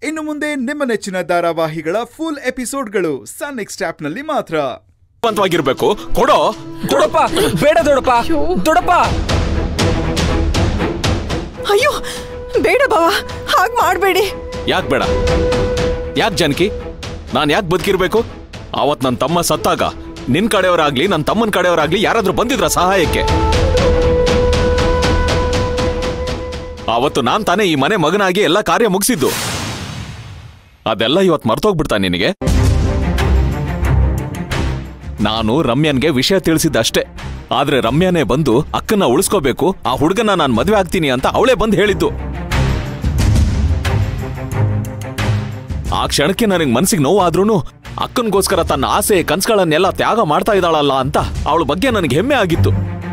ಇನ್ನು ಮುಂದೆ ನಿಮ್ಮ ನೆಚ್ಚಿನ ಧಾರಾವಾಹಿಗಳ ಫುಲ್ ಎಪಿಸೋಡ್ಗಳು ಸನ್ ನೆಕ್ಸ್ಟ್ ಆಪ್ನಲ್ಲಿ ಮಾತ್ರ ವಂತವಾಗಿರ್ಬೇಕು ಕೊಡೋ ದೊಡಪ್ಪ ಬೇಡ ದೊಡಪ್ಪ ದೊಡಪ್ಪ ಅಯ್ಯೋ ಬೇಡ ಬಾವ ಹಾಗ್ ಮಾಡ್ಬೇಡಿ ಯಾಕೆ ಬೇಡ ಯಾಕೆ ಜಾನಕಿ ನಾನು ಯಾಕೆ ಬದುಕಿರ್ಬೇಕು ಅವತ್ ನನ್ನ ತಮ್ಮ ಸತ್ತಾಗ ನಿನ್ ಕಡೆಯವರಾಗ್ಲಿ ನನ್ನ ತಮ್ಮನ ಕಡೆಯವರಾಗ್ಲಿ ಯಾರಾದ್ರೂ ಬಂದಿದ್ರ ಸಹಾಯಕ್ಕೆ ಅವತ್ತು ನಾನ್ ತಾನೇ ಈ ಮನೆ ಮಗನಾಗಿ ಎಲ್ಲ ಕಾರ್ಯ ಮುಗಿಸಿದ್ದು ಅದೆಲ್ಲ ಇವತ್ ಮರ್ತೋಗ್ಬಿಡ್ತಾ ನಿನಗೆ ನಾನು ರಮ್ಯನ್ಗೆ ವಿಷಯ ತಿಳಿಸಿದ್ದಷ್ಟೇ ಆದ್ರೆ ರಮ್ಯಾನೇ ಬಂದು ಅಕ್ಕನ್ನ ಉಳಿಸ್ಕೋಬೇಕು ಆ ಹುಡುಗನ ನಾನು ಮದ್ವೆ ಆಗ್ತೀನಿ ಅಂತ ಅವಳೇ ಬಂದು ಹೇಳಿದ್ದು ಆ ಕ್ಷಣಕ್ಕೆ ನನಗೆ ಮನ್ಸಿಗೆ ನೋವಾದ್ರೂ ಅಕ್ಕನ್ಗೋಸ್ಕರ ತನ್ನ ಆಸೆ ಕನ್ಸುಗಳನ್ನೆಲ್ಲ ತ್ಯಾಗ ಮಾಡ್ತಾ ಇದ್ದಾಳಲ್ಲ ಅಂತ ಅವಳ ಬಗ್ಗೆ ನನಗೆ ಹೆಮ್ಮೆ ಆಗಿತ್ತು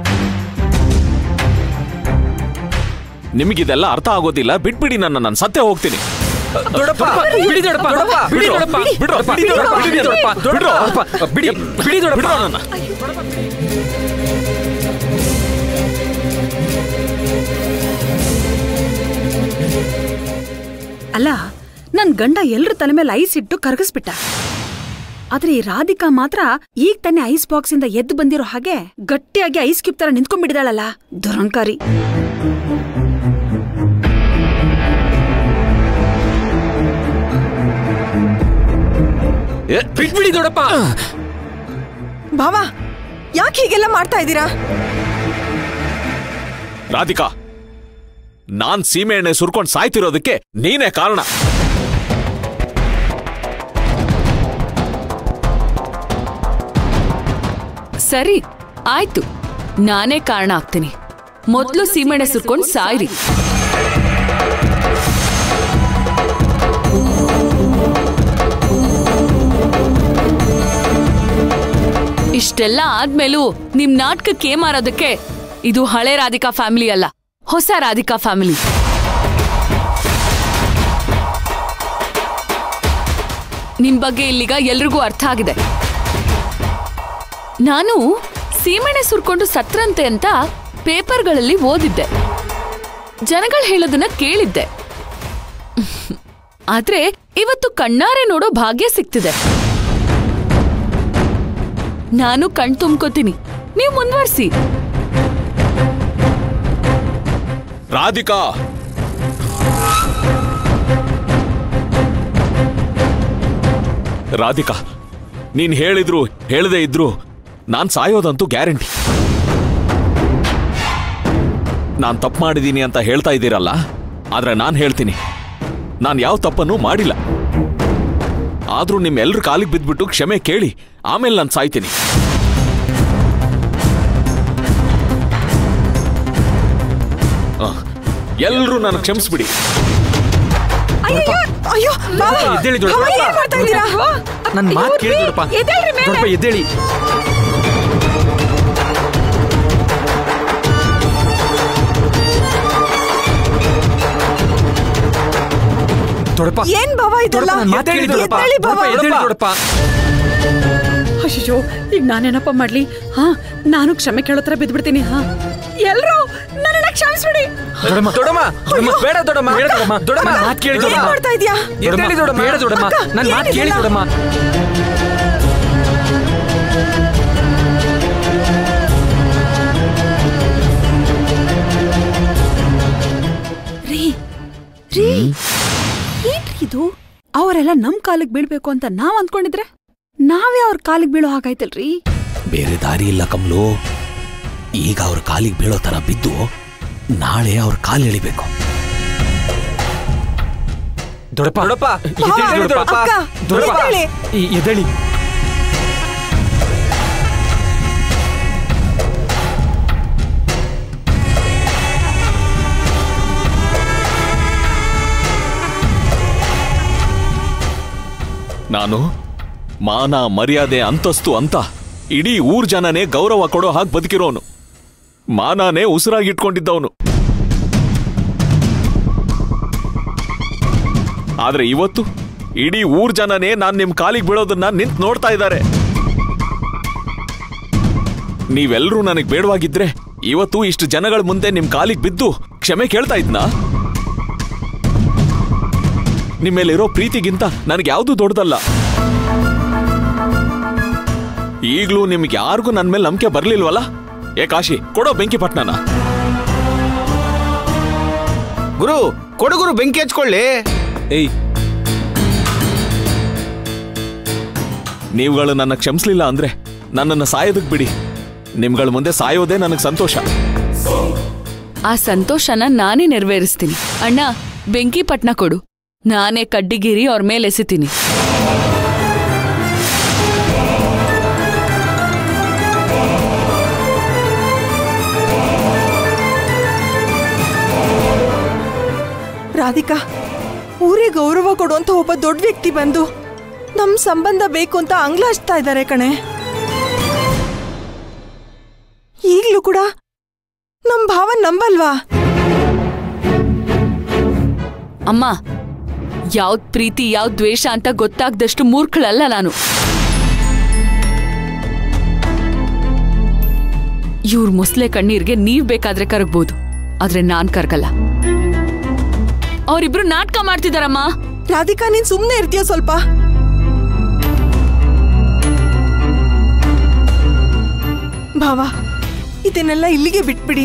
ನಿಮಗಿದೆಲ್ಲ ಅರ್ಥ ಆಗೋದಿಲ್ಲ ಬಿಟ್ಬಿಡಿ ನನ್ನ ನಾನು ಸತ್ಯ ಹೋಗ್ತೀನಿ ದೊಡಪ್ಪ ಬಿಡಿ ದೊಡಪ್ಪ ದೊಡಪ್ಪ ಬಿಡಿ ದೊಡಪ್ಪ ಬಿಡ್ರೋ, ಬಿಡಿ ದೊಡಪ್ಪ ಬಿಡಿ ದೊಡಪ್ಪ ಬಿಡ್ರೋ. ದೊಡಪ್ಪ ಬಿಡಿ ಬಿಡಿ ದೊಡಪ್ಪ ಬಿಡ್ರೋ ನನ್ನ ಅಲ್ಲ ನನ್ ಗಂಡ ಎಲ್ರ ತಲೆ ಮೇಲೆ ಐಸ್ ಇಟ್ಟು ಕರಗಿಸ್ಬಿಟ್ಟ ಆದ್ರೆ ಈ ರಾಧಿಕಾ ಮಾತ್ರ ಈಗ ತಾನೇ ಐಸ್ ಬಾಕ್ಸ್ ಇಂದ ಎದ್ದು ಬಂದಿರೋ ಹಾಗೆ ಗಟ್ಟಿಯಾಗಿ ಐಸ್ ಕ್ಯೂಬ್ ತರ ನಿಂತ್ಕೊಂಡ್ಬಿಟ್ಟಿದಾಳಲ್ಲ ದುರಂಕಾರಿ ಬಿಟ್ಬಿಡಿ ದೊಡಪ್ಪ ಬಾವ ಯಾಕೆ ಹೀಗೆಲ್ಲ ಮಾಡ್ತಾ ಇದ್ದೀರಾ ರಾಧಿಕಾ ನಾನ್ ಸೀಮೆ ಎಣ್ಣೆ ಸುರ್ಕೊಂಡ್ ಸಾಯ್ತಿರೋದಕ್ಕೆ ನೀನೇ ಕಾರಣ ಸರಿ ಆಯ್ತು ನಾನೇ ಕಾರಣ ಆಗ್ತೀನಿ ಮೊದ್ಲು ಸೀಮೆಣ್ಣೆ ಸುರ್ಕೊಂಡ್ ಸಾಯ್ರಿ ಇಷ್ಟೆಲ್ಲ ಆದ್ಮೇಲೂ ನಿಮ್ ನಾಟಕಕ್ಕೆ ಮಾರೋದಕ್ಕೆ ಇದು ಹಳೆ ರಾಧಿಕಾ ಫ್ಯಾಮಿಲಿ ಅಲ್ಲ ಹೊಸ ರಾಧಿಕಾ ಫ್ಯಾಮಿಲಿ ನಿಮ್ ಬಗ್ಗೆ ಇಲ್ಲಿಗ ಎಲ್ರಿಗೂ ಅರ್ಥ ಆಗಿದೆ ನಾನು ಸೀಮೆಣ್ಣೆ ಸುರ್ಕೊಂಡು ಸತ್ರಂತೆ ಅಂತ ಪೇಪರ್ಗಳಲ್ಲಿ ಓದಿದ್ದೆ ಜನಗಳು ಹೇಳೋದನ್ನ ಕೇಳಿದ್ದೆ ಆದ್ರೆ ಇವತ್ತು ಕಣ್ಣಾರೆ ನೋಡೋ ಭಾಗ್ಯ ಸಿಗ್ತಿದೆ ನಾನು ಕಣ್ ತುಂಬ್ಕೋತೀನಿ ನೀವು ಮುಂದುವರ್ಸಿ ರಾಧಿಕಾ ರಾಧಿಕಾ ನೀನ್ ಹೇಳಿದ್ರು ಹೇಳದೇ ಇದ್ರು ನಾನ್ ಸಾಯೋದಂತೂ ಗ್ಯಾರಂಟಿ ನಾನ್ ತಪ್ಪು ಮಾಡಿದೀನಿ ಅಂತ ಹೇಳ್ತಾ ಇದ್ದೀರಲ್ಲ ಆದ್ರೆ ನಾನ್ ಹೇಳ್ತೀನಿ ನಾನ್ ಯಾವ ತಪ್ಪನ್ನು ಮಾಡಿಲ್ಲ ಆದ್ರೂ ನಿಮ್ಮೆಲ್ರ ಕಾಲಿಗೆ ಬಿದ್ಬಿಟ್ಟು ಕ್ಷಮೆ ಕೇಳಿ ಆಮೇಲೆ ನಾನು ಸಾಯ್ತೀನಿ ಎಲ್ರೂ ನಾನು ಕ್ಷಮಿಸ್ಬಿಡಿ ಅಯ್ಯೋ ಅಯ್ಯೋ ಬಾವ ಎದ್ದೇಳಿ ಬಾವ, ದೊಡಪ್ಪ ಏನ್ ಮಾಡ್ತಾ ಇದ್ದೀರಾ ನನ್ನ ಮಾತು ಕೇಳಿ ದೊಡಪ್ಪ ಎದ್ದೇಳ್ರಿ ಮೇಲೆ. ದೊಡಪ್ಪ ಎದ್ದೇಳಿ ದೊಡಪ್ಪ ಏನ್ ಬಾವ ಇದೆಲ್ಲ ದೊಡಪ್ಪ ನನ್ನ ಮಾತು ಕೇಳಿ ದೊಡಪ್ಪ ಎದ್ದೇಳಿ ಬಾವ ದೊಡಪ್ಪ ಎದ್ದೇಳಿ ದೊಡಪ್ಪ ಅಯ್ಯೋ ಈಗ ನಾನೇನಪ್ಪ ಮಾಡ್ಲಿ ಹಾ ನಾನು ಕ್ಷಮೆ ಕೇಳೋ ತರ ಬಿದ್ಬಿಡ್ತೀನಿ ಹಾ ಎಲ್ರು ನನ್ನನ್ನ ಕ್ಷಮಿಸ್ಬಿಡಿ ದೊಡಮ್ಮ ದೊಡಮ್ಮ ದೊಡಮ್ಮ ಬೇಡ ದೊಡಮ್ಮ ಬೇಡ ದೊಡಮ್ಮ ದೊಡಮ್ಮ ಅಕ್ಕ, ಮಾತು ಕೇಳಿ ಏನ್ ದೊಡಮ್ಮ ಮಾಡ್ತಾ ಇದೀಯಾ ಎದ್ದೇಳಿ ದೊಡಮ್ಮ ಬೇಡ ದೊಡಮ್ಮ ಅಕ್ಕ, ನನ್ನ ಮಾತು ಕೇಳಿ ಏನಿದೆಲ್ಲ? ದೊಡಮ್ಮ ರೀ ರೀ ಏನ್ರಿ ಇದು ಅವರೆಲ್ಲ ನಮ್ ಕಾಲಿಗೆ ಬೀಳ್ಬೇಕು ಅಂತ ನಾವ್ ಅಂದ್ಕೊಂಡಿದ್ರೆ ನಾವೇ ಅವ್ರ ಕಾಲಿಗೆ ಬೀಳೋ ಹಾಗಾಯ್ತಲ್ರಿ ಬೇರೆ ದಾರಿ ಇಲ್ಲ ಕಮ್ಲು ಈಗ ಅವ್ರ ಕಾಲಿಗೆ ಬೀಳೋ ತರ ಬಿದ್ದು ನಾಳೆ ಅವ್ರ ಕಾಲು ಎಳಿಬೇಕು ದೊಡಪ್ಪ ದೊಡಪ್ಪ ಎದ್ದೇಳಿ ದೊಡಪ್ಪ ಅಕ್ಕ, ದೊಡಪ್ಪ ಎದ್ದೇಳಿ. ಈ- ಎದ್ದೇಳಿ ನಾನು ಮಾನ ಮರ್ಯಾದೆ ಅಂತಸ್ತು ಅಂತ ಇಡೀ ಊರ್ ಜನನೇ ಗೌರವ ಕೊಡೋ ಹಾಗೆ ಬದುಕಿರೋನು ಮಾನನೇ ಉಸಿರಾಗಿಟ್ಕೊಂಡಿದ್ದವನು ಆದ್ರೆ ಇವತ್ತು ಇಡೀ ಊರ್ ಜನನೇ ನಾನ್ ನಿಮ್ ಕಾಲಿಗೆ ಬೀಳೋದನ್ನ ನಿಂತ್ ನೋಡ್ತಾ ಇದ್ದಾರೆ ನೀವೆಲ್ಲರೂ ನನಗ್ ಬೇಡವಾಗಿದ್ರೆ ಇವತ್ತು ಇಷ್ಟು ಜನಗಳ ಮುಂದೆ ನಿಮ್ ಕಾಲಿಗೆ ಬಿದ್ದು ಕ್ಷಮೆ ಕೇಳ್ತಾ ಇದ್ನಾ ನಿಮ್ಮೇಲಿರೋ ಪ್ರೀತಿಗಿಂತ ನನಗೆ ಯಾವುದು ದೊಡ್ಡದಲ್ಲ ಈಗ್ಲೂ ನಿಮ್ಗೆ ಯಾರಿಗೂ ನನ್ನ ಮೇಲೆ ನಂಬಿಕೆ ಬರ್ಲಿಲ್ವಲ್ಲ ಏ ಕಾಶಿ ಕೊಡೋ ಬೆಂಕಿ ಪಟ್ನನ ಗುರು ಕೊಡು ಗುರು ಬೆಂಕಿ ಹಚ್ಕೊಳ್ಳಿ ಏಯ್ ನೀವುಗಳು ನನ್ನ ಕ್ಷಮಿಸ್ಲಿಲ್ಲ ಅಂದ್ರೆ ನನ್ನನ್ನು ಸಾಯೋದಕ್ ಬಿಡಿ ನಿಮ್ಗಳ ಮುಂದೆ ಸಾಯೋದೇ ನನಗೆ ಸಂತೋಷ ಆ ಸಂತೋಷನ ನಾನೇ ನೆರವೇರಿಸ್ತೀನಿ ಅಣ್ಣ ಬೆಂಕಿ ಪಟ್ನ ಕೊಡು ನಾನೇ ಕಡ್ಡಿಗಿರಿ ಅವ್ರ ಮೇಲೆ ಎಸಿತೀನಿ ರಾಧಿಕಾ ಊರಿಗೆ ಗೌರವ ಕೊಡುವಂತ ಒಬ್ಬ ದೊಡ್ಡ ವ್ಯಕ್ತಿ ಬಂದು ನಮ್ ಸಂಬಂಧ ಬೇಕು ಅಂತ ಅಂಗ್ಲ ಹಚ್ತಾ ಇದ್ದಾರೆ ಕಣೆ ಈಗ್ಲೂ ಕೂಡ ನಮ್ ಭಾವ ನಂಬಲ್ವಾ ಅಮ್ಮ ಯಾವ್ದ್ ಪ್ರೀತಿ ಯಾವ್ದ್ ದ್ವೇಷ ಅಂತ ಗೊತ್ತಾಗ್ದಷ್ಟು ಮೂರ್ಖಳಲ್ಲ ನಾನು ಇವ್ರ ಮೊಸ್ಲೆ ಕಣ್ಣೀರ್ಗೆ ನೀವ್ ಬೇಕಾದ್ರೆ ಕರಗ್ಬೋದು ಆದ್ರೆ ನಾನ್ ಕರ್ಗಲ್ಲ ಅವರಿಬ್ರು ನಾಟಕ ಮಾಡ್ತಿದಾರಮ್ಮ ರಾಧಿಕಾ ನೀನ್ ಸುಮ್ನೆ ಇರ್ತೀಯ ಸ್ವಲ್ಪ ಭಾವ ಇದನ್ನೆಲ್ಲ ಇಲ್ಲಿಗೆ ಬಿಟ್ಬಿಡಿ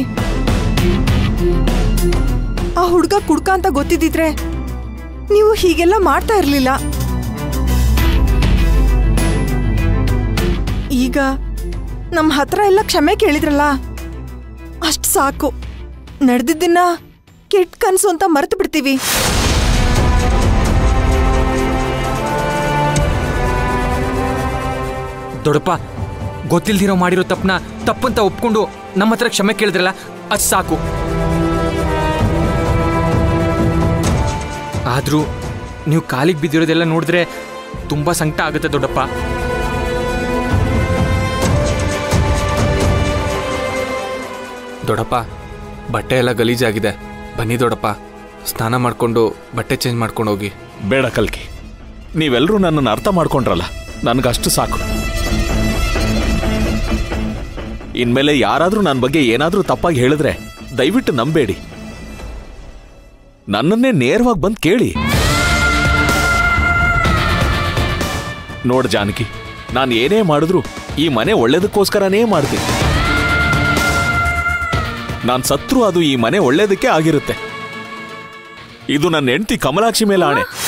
ಆ ಹುಡ್ಗ ಕುಡ್ಕ ಅಂತ ಗೊತ್ತಿದ್ದಿದ್ರೆ ನೀವು ಹೀಗೆಲ್ಲ ಮಾಡ್ತಾ ಇರ್ಲಿಲ್ಲ ಈಗ ನಮ್ಮ ಹತ್ರ ಎಲ್ಲ ಕ್ಷಮೆ ಕೇಳಿದ್ರಲ್ಲ ಅಷ್ಟ್ ಸಾಕು ನಡೆದಿದ್ದನ್ನ ಕೆಟ್ಟ ಕನ್ಸು ಅಂತ ಮರೆತು ಬಿಡ್ತೀವಿ ದೊಡ್ಡಪ್ಪ ಗೊತ್ತಿಲ್ದಿರೋ ಮಾಡಿರೋ ತಪ್ಪನ ತಪ್ಪಂತ ಒಪ್ಕೊಂಡು ನಮ್ಮ ಹತ್ರ ಕ್ಷಮೆ ಕೇಳಿದ್ರಲ್ಲ ಅದ್ ಸಾಕು ಆದ್ರೂ ನೀವು ಕಾಲಿಗೆ ಬಿದ್ದಿರೋದೆಲ್ಲ ನೋಡಿದ್ರೆ ತುಂಬಾ ಸಂಕಟ ಆಗುತ್ತೆ ದೊಡ್ಡಪ್ಪ ದೊಡ್ಡಪ್ಪ ಬಟ್ಟೆ ಎಲ್ಲ ಗಲೀಜಾಗಿದೆ ಬನ್ನಿ ದೊಡ್ಡಪ್ಪ ಸ್ನಾನ ಮಾಡ್ಕೊಂಡು ಬಟ್ಟೆ ಚೇಂಜ್ ಮಾಡ್ಕೊಂಡು ಹೋಗಿ ಬೇಡ ಕಲ್ಕಿ ನೀವೆಲ್ಲರೂ ನನ್ನನ್ನು ಅರ್ಥ ಮಾಡ್ಕೊಂಡ್ರಲ್ಲ ನನಗಷ್ಟು ಸಾಕು ಇನ್ಮೇಲೆ ಯಾರಾದ್ರೂ ನನ್ನ ಬಗ್ಗೆ ಏನಾದ್ರೂ ತಪ್ಪಾಗಿ ಹೇಳಿದ್ರೆ ದಯವಿಟ್ಟು ನಂಬೇಡಿ ನನ್ನನ್ನೇ ನೇರವಾಗಿ ಬಂದು ಕೇಳಿ ನೋಡ್ ಜಾನಕಿ ನಾನು ಏನೇ ಮಾಡಿದ್ರು ಈ ಮನೆ ಒಳ್ಳೇದಕ್ಕೋಸ್ಕರನೇ ಮಾಡ್ತೀನಿ ನಾನು ಸತ್ರು ಅದು ಈ ಮನೆ ಒಳ್ಳೇದಕ್ಕೆ ಆಗಿರುತ್ತೆ ಇದು ನನ್ನ ಹೆಂಡತಿ ಕಮಲಾಕ್ಷಿ ಮೇಲೆ ಆಣೆ